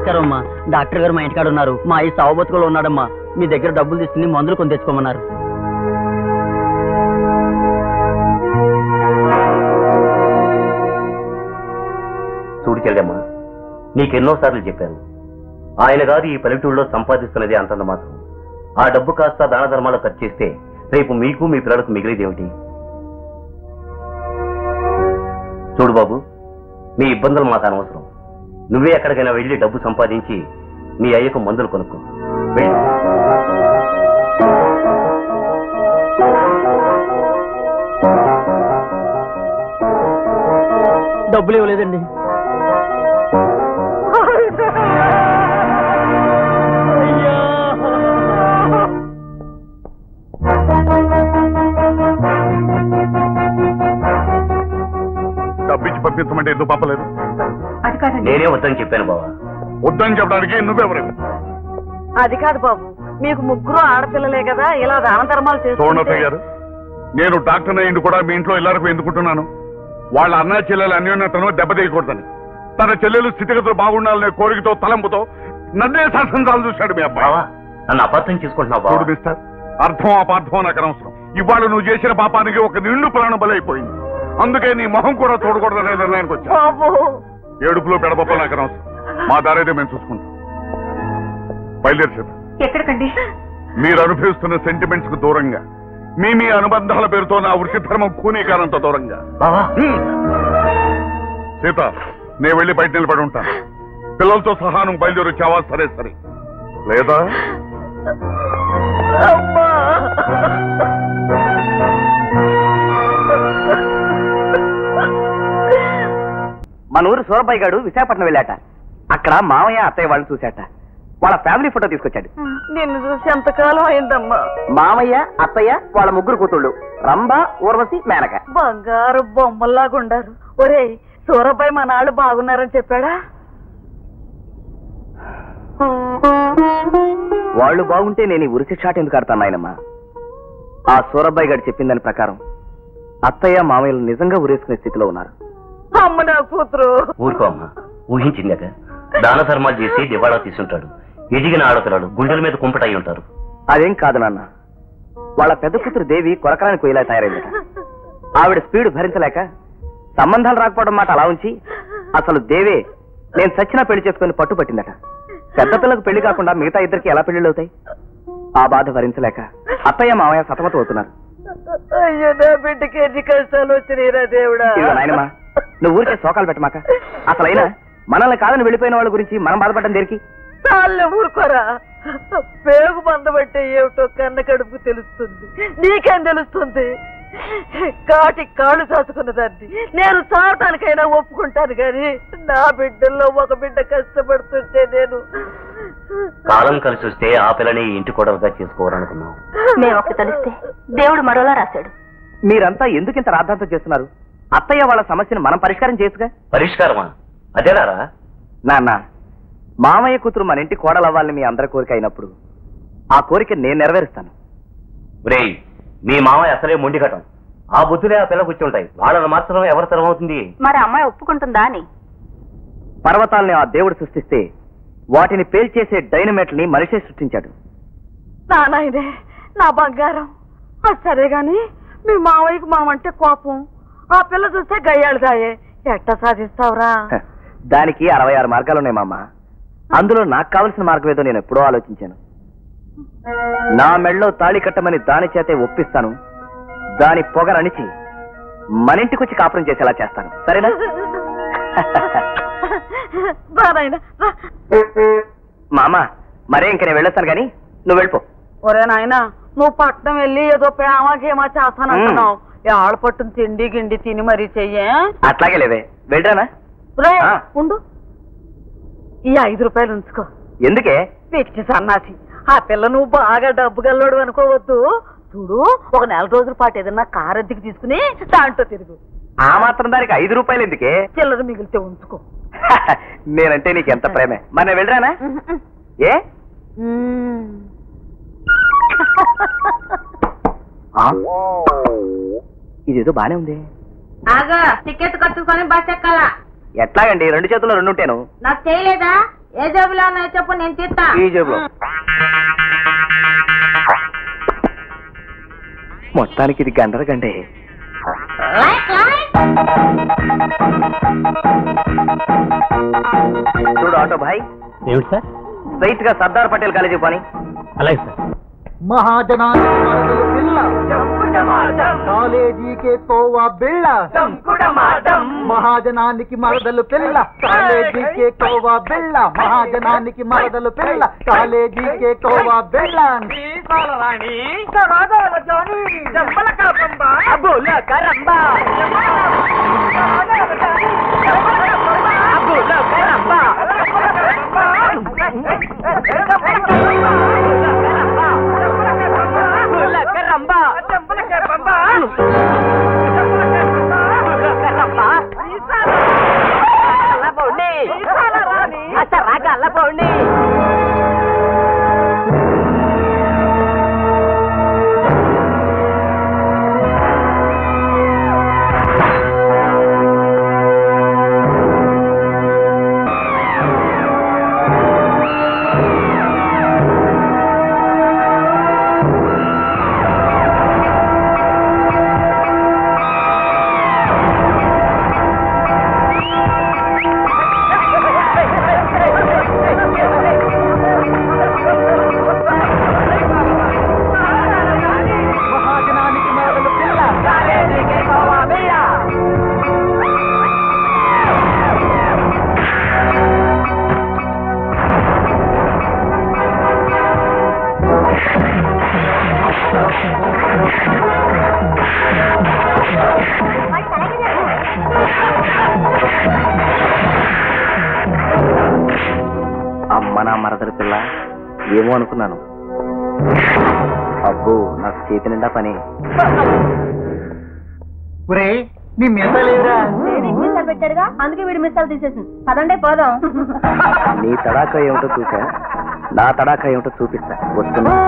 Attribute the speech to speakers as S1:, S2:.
S1: నమస్కారం అమ్మా డాక్టర్ గారు మా ఇంటికాడ ఉన్నారు మా ఈ సావు బతుకులో ఉన్నాడమ్మా మీ దగ్గర డబ్బులు తీసుకుని మందులు కొని తెచ్చుకోమన్నారు
S2: చూడు చెల్లెమ్మా నీకెన్నోసార్లు చెప్పాను ఆయన గారు ఈ పల్లెటూళ్ళలో సంపాదిస్తున్నది అంతంత మాత్రం ఆ డబ్బు కాస్త దాన ధర్మాలు ఖర్చు చేస్తే రేపు మీకు మీ పిల్లలకు మిగిలేదేమిటి చూడు బాబు మీ ఇబ్బందులు మాకు అనవసరం నువ్వే ఎక్కడికైనా వెళ్ళి డబ్బు సంపాదించి మీ అయ్యకు మందులు కొనుక్కో వెళ్ళు.
S1: డబ్బులు ఇవ్వలేదండి
S3: డబ్బిచ్చి పంపించమంటే ఎందుకు పంపలేదు
S4: అది కాదండి
S2: నేనే వద్దని చెప్పాను బావా
S3: వద్దని చెప్పడానికి నువ్వెవరు
S4: అది కాదు బాబు మీకు ముగ్గురు ఆడపిల్లలే కదా ఇలా దాన ధర్మాలు
S3: చూడనయ్య
S4: చేస్తుంటే
S3: గారు నేను డాక్టర్ అయ్యిండు కూడా మీ ఇంట్లో ఇల్లరకు ఎందుకుంటున్నాను వాళ్ళ అన్న చెల్లెలు అన్యోన్యతను దెబ్బతీయకూడదని తన చెల్లెలు స్థితిగతులు బాగుండాలనే కోరికతో తలంపుతో నన్నే శాసనసాలు చూశాడు మీ అబ్బాయి
S2: బావా నన్ను అబద్ధం చేసుకుంటున్నావు
S3: చూడు
S2: బావా
S3: మిస్టర్ అర్థం అపార్థం నాకు అనవసరం ఇవాళ నువ్వు చేసిన పాపానికి ఒక నిండు ప్రాణం బలైపోయింది అందుకే నీ మొహం కూడా చూడకూడదనే నిర్ణయానికి వచ్చా
S4: బాబు
S3: ఏడుపులో పెడబొప్ప నాకు అనవసరం మా దారైతే మేము చూసుకుంటాం బయలుదేరి సీత.
S4: ఎక్కడికండి
S3: మీరు అనుభవిస్తున్న సెంటిమెంట్స్ కు దూరంగా మీ మీ అనుబంధాల పేరుతో నా వృత్తి ధర్మం కూనీకారంతో దూరంగా
S2: బావా
S3: హ్మ్. సీత నేను వెళ్ళి బయట నిలబడి ఉంటాను పిల్లలతో సహా నువ్వు బయలుదేరి వచ్చావా సరే సరే లేదా
S4: అమ్మా
S5: మన ఊరు సూరబాయి గారు విశాఖపట్నం వెళ్ళాట అక్కడ మామయ్య అత్తయ్య వాళ్ళని చూశాట వాళ్ళ ఫ్యామిలీ ఫోటో తీసుకొచ్చాడు
S4: నిన్ను చూసి ఎంతకాలం అయిందమ్మా
S5: మామయ్య అత్తయ్య వాళ్ళ ముగ్గురు కూతుళ్ళు రంభ ఊర్వశి మేనక
S4: బంగారు బొమ్మల్లాగా ఉండారు ఒరేయ్ సూరబాయ్ మా నాళ్ళు బాగున్నారని చెప్పాడా
S5: వాళ్ళు బాగుంటే నేను ఈ ఉరిసి షాట్ ఎందుకు ఆడతాను నాయనమ్మా ఆ సూరబ్బాయి గారు చెప్పిన దాని ప్రకారం అత్తయ్య మామయ్యలు నిజంగా ఉరేసుకునే స్థితిలో ఉన్నారు
S4: అమ్మ నా కూతురు
S2: ఊరుకో అమ్మా ఊహించిందాక దాన ధర్మాలు చేసి దివాళా తీసుంటాడు ఎదిగిన ఆడపిల్లలు గుండెల మీద కుంపటై ఉంటారు
S5: అదేం కాదు నాన్న వాళ్ళ పెద్ద కూతురు దేవి కొరకరాని కొయ్యలా తయారైందట ఆవిడ స్పీడ్ భరించలేక సంబంధాలు రాకపోవడం మాట అలా ఉంచి అసలు దేవే నేను చచ్చినా పెళ్లి చేసుకుని పట్టుపట్టిందట పెద్ద పిల్లకు పెళ్లి కాకుండా మిగతా ఇద్దరికి ఎలా పెళ్లిళ్ళు అవుతాయి ఆ బాధ భరించలేక అత్తయ్య మామయ్య సతమతం అవుతున్నారు
S4: అయ్యో నా బిడ్డకి ఎన్ని కష్టాలు వచ్చినాయిరా దేవుడా
S5: ఇదిగో నాయనమ్మా నువ్వు ఊరికే శోకాలు పెట్టమాక అసలైనా మనల్ని కాదని వెళ్ళిపోయిన వాళ్ళ గురించి మనం బాధపడడం దేనికి
S4: చాలే ఊరుకోరా పేగు బందబట్టే ఏమిటో కన్న కడుపు తెలుస్తుంది నీకేం తెలుస్తుంది కాటి కాళ్ళు చాచుకున్న దాన్ని నేను చావటానికైనా ఒప్పుకుంటాను కానీ నా బిడ్డల్లో ఒక బిడ్డ కష్టపడుతుంటే నేను
S2: కాలం కలిసి వస్తే ఆ పిల్లని ఇంటి కొడవగా చేసుకోవాలనుకున్నాం
S6: మేము ఒకటి తెలిస్తే దేవుడు మరోలా రాశాడు
S5: మీరంతా ఎందుకు ఇంత రాద్ధాంతం చేస్తున్నారు అత్తయ్య వాళ్ళ సమస్యను మనం పరిష్కారం చేసుగా
S2: పరిష్కారమా అదేలారా
S5: నాన్న మామయ్య కూతురు మన ఇంటి కోడలవ్వాలని మీ అందరి కోరిక అయినప్పుడు ఆ కోరిక నేను నెరవేరుస్తాను
S2: రేయ్ మీ మామయ్య అసలే మొండిఘటం ఆ బుద్ధులే ఆ పిల్ల కూర్చుంటాయి వాళ్ళని మాత్రం ఎవరి తరం అవుతుంది
S6: మరి అమ్మాయి ఒప్పుకుంటుందా అని
S5: పర్వతాల్ని ఆ దేవుడు సృష్టిస్తే వాటిని పేల్చేసే డైనమేట్ని మనిషే సృష్టించాడు
S4: నా నాయనే నా బంగారం అది సరే గాని మీ మావయ్యకి మామంటే కోపం ఆ పిల్ల చూస్తే గయ్యాళదాయే ఎట్ట సాధిస్తావురా
S5: హ, దానికి అరవై ఆరు మార్గాలున్నాయి మామ అందులో నాకు కావలసిన మార్గం ఏదో నేను ఎప్పుడో ఆలోచించాను నా మెళ్ళో తాళి కట్టమని దాని చేతే ఒప్పిస్తాను దాని పొగరణిచి మన ఇంటికి వచ్చి కాపురం చేసేలా చేస్తాను సరేనా
S4: రా నాయనా, రా.
S5: మామ మరే ఇంక నేను వెళ్ళొస్తాను కానీ నువ్వు వెళ్ళిపో
S4: ఒరే నాయనా నువ్వు పట్నం వెళ్ళి ఏదో ప్రేమ గేమా చేస్తానంటున్నావు ఆడ పట్టును తిండి గిండి తిని మరీ చెయ్యే
S5: అట్లాగే లేవే వెళ్ళరానా
S4: రే
S5: ఆ.
S4: ఉండు ఈ ఐదు రూపాయలు ఉంచుకో
S5: ఎందుకే
S4: పిచ్చి సన్నాసి ఆ పిల్ల నువ్వు బాగా డబ్బు గల్లోడు అనుకోవద్దు చూడు ఒక నెల రోజుల పాటు ఏదన్నా కారు అద్దెకి తీసుకుని దాంట్లో తిరుగు
S5: ఆ మాత్రం దానికి ఐదు రూపాయలు ఎందుకే
S4: చిల్లర మిగిలితే ఉంచుకో
S5: నేనంటే నీకు ఎంత ప్రేమే మరి నేను వెళ్ళరానా ఏ ఆ? ఇదేదో బానే ఉంది
S6: ఆగా టికెట్ కట్టుకొని బస్ ఎక్కాలా
S5: ఎట్లాగండి రెండు చేతుల్లో రెండు ఉంటాను
S6: నాకు చేయలేదా
S7: ఏ జేబులో ఉన్నాయో చెప్పు నేను తీస్తా
S5: ఈ జేబులో మొత్తానికి ఇది గండర గండే
S7: లైట్, లైట్.
S5: చూడు ఆటో భాయ్
S1: ఏమిటి సార్
S5: స్ట్రైట్ గా సర్దార్ పటేల్ కాలేజీ పని
S1: అలాగే సార్
S8: మహాజనానికి మరదలు పిల్ల కాలేజీకే కోవా బిళ్ళ మహాజనానికి మరదలు పిల్ల కాలేజీకే కోవా బిళ్ళ మహాజనానికి మరదలు పిల్ల కాలేజీకే కోవా బిళ్ళ మహాజనానికి మరదలు పిల్ల కాలేజీకే కోవా బిళ్ళ
S5: అమ్మ నా మరదల పిల్ల ఏమో అనుకున్నాను అబ్బో నాకు చేతి నిండా పని
S8: ఒరే నీ మిసలేరా
S7: పెట్టారుగా అందుకే వీడు మిస్సాలు తీసేసింది పదండే పోదాం
S5: నీ తడాకా ఏమిటో చూసా నా తడాకా ఏమిటో చూపిస్తా వస్తున్నా